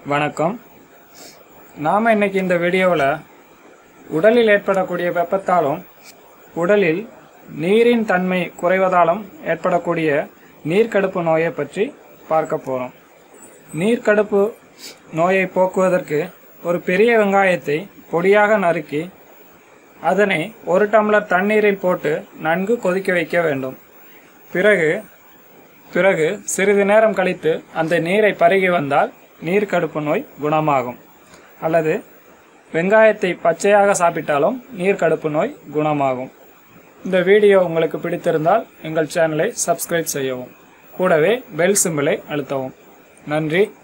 வணக்கம் நாம் இன்னைக்கு இந்த வீடியோவில் உடலில் ஏற்படக்கூடிய வெப்பத்தாலும் உடலில் நீரின் தன்மை குறைவதாலும் ஏற்படக்கூடிய நீர்க்கடுப்பு நோயை பற்றி பார்க்க போகிறோம் நீர்க்கடுப்பு நோயை போக்குவதற்கு ஒரு பெரிய வெங்காயத்தை பொடியாக நறுக்கி அதனை ஒரு டம்ளர் தண்ணீரில் போட்டு நன்கு கொதிக்க வைக்க வேண்டும் பிறகு பிறகு சிறிது நேரம் கழித்து அந்த நீரை பருகி வந்தால் நீர்க்கடுப்பு நோய் குணமாகும் அல்லது வெங்காயத்தை பச்சையாக சாப்பிட்டாலும் நீர்க்கடுப்பு நோய் குணமாகும் இந்த வீடியோ உங்களுக்கு பிடித்திருந்தால் எங்கள் சேனலை சப்ஸ்கிரைப் செய்யவும் கூடவே பெல் சிம்பிளை அழுத்தவும் நன்றி